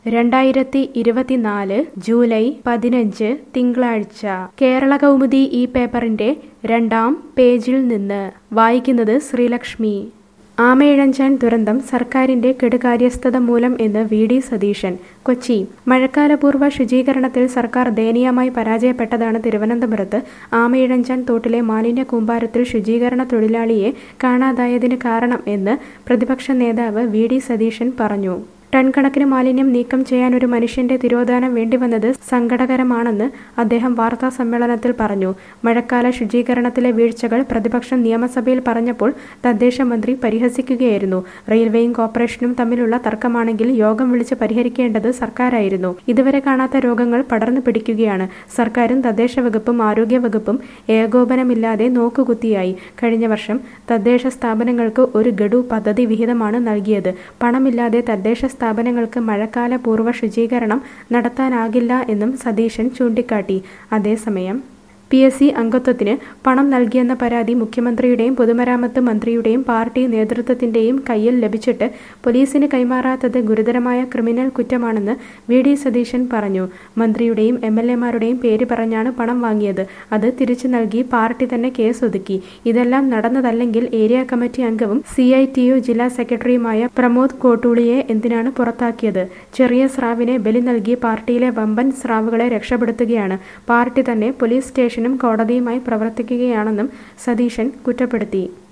രണ്ടായിരത്തി ഇരുപത്തിനാല് ജൂലൈ പതിനഞ്ച് തിങ്കളാഴ്ച കേരള കൗമുദി ഈ പേപ്പറിന്റെ രണ്ടാം പേജിൽ നിന്ന് വായിക്കുന്നത് ശ്രീലക്ഷ്മി ആമയിഴഞ്ചാൻ ദുരന്തം സർക്കാരിന്റെ കെടുകാര്യസ്ഥത മൂലം എന്ന് വി ഡി സതീശൻ കൊച്ചി മഴക്കാലപൂർവ്വ ശുചീകരണത്തിൽ സർക്കാർ ദയനീയമായി പരാജയപ്പെട്ടതാണ് തിരുവനന്തപുരത്ത് ആമയിഴഞ്ചാൻ തോട്ടിലെ മാലിന്യ കൂമ്പാരത്തിൽ ശുചീകരണ തൊഴിലാളിയെ കാണാതായതിന് കാരണം എന്ന് പ്രതിപക്ഷ നേതാവ് വി ഡി സതീശൻ പറഞ്ഞു ടൺ കണക്കിന് മാലിന്യം നീക്കം ചെയ്യാൻ ഒരു മനുഷ്യന്റെ തിരോധാനം വേണ്ടിവന്നത് സങ്കടകരമാണെന്ന് അദ്ദേഹം വാർത്താ സമ്മേളനത്തിൽ പറഞ്ഞു മഴക്കാല ശുചീകരണത്തിലെ വീഴ്ചകൾ പ്രതിപക്ഷം നിയമസഭയിൽ പറഞ്ഞപ്പോൾ തദ്ദേശ മന്ത്രി പരിഹസിക്കുകയായിരുന്നു റെയിൽവേയും കോർപ്പറേഷനും തമ്മിലുള്ള തർക്കമാണെങ്കിൽ യോഗം വിളിച്ച് പരിഹരിക്കേണ്ടത് സർക്കാരായിരുന്നു ഇതുവരെ കാണാത്ത രോഗങ്ങൾ പടർന്നു പിടിക്കുകയാണ് സർക്കാരും തദ്ദേശ വകുപ്പും ആരോഗ്യ വകുപ്പും ഏകോപനമില്ലാതെ നോക്കുകുത്തിയായി കഴിഞ്ഞ വർഷം തദ്ദേശ സ്ഥാപനങ്ങൾക്ക് ഒരു ഗഡു പദ്ധതി വിഹിതമാണ് നൽകിയത് പണമില്ലാതെ തദ്ദേശ സ്ഥാപനങ്ങൾക്ക് മഴക്കാല പൂർവ്വ ശുചീകരണം നടത്താനാകില്ല എന്നും സതീശൻ ചൂണ്ടിക്കാട്ടി അതേസമയം പി എസ് സി അംഗത്വത്തിന് പണം നൽകിയെന്ന പരാതി മുഖ്യമന്ത്രിയുടെയും പൊതുമരാമത്ത് മന്ത്രിയുടെയും പാർട്ടി നേതൃത്വത്തിന്റെയും കയ്യിൽ ലഭിച്ചിട്ട് പോലീസിന് കൈമാറാത്തത് ഗുരുതരമായ ക്രിമിനൽ കുറ്റമാണെന്ന് വി ഡി സതീശൻ പറഞ്ഞു മന്ത്രിയുടെയും എം എൽ എമാരുടെയും പേര് പറഞ്ഞാണ് പണം വാങ്ങിയത് അത് തിരിച്ചു നൽകി പാർട്ടി തന്നെ കേസൊതുക്കി ഇതെല്ലാം നടന്നതല്ലെങ്കിൽ ഏരിയ കമ്മിറ്റി അംഗവും സി ഐ ടി യു ജില്ലാ സെക്രട്ടറിയുമായ പ്രമോദ് കോട്ടൂളിയെ എന്തിനാണ് പുറത്താക്കിയത് ചെറിയ സ്രാവിനെ ബലി നൽകി പാർട്ടിയിലെ വമ്പൻ സ്രാവുകളെ രക്ഷപ്പെടുത്തുകയാണ് പാർട്ടി തന്നെ പോലീസ് സ്റ്റേഷൻ സ്റ്റേഷനും കോടതിയുമായി പ്രവർത്തിക്കുകയാണെന്നും സതീശൻ കുറ്റപ്പെടുത്തി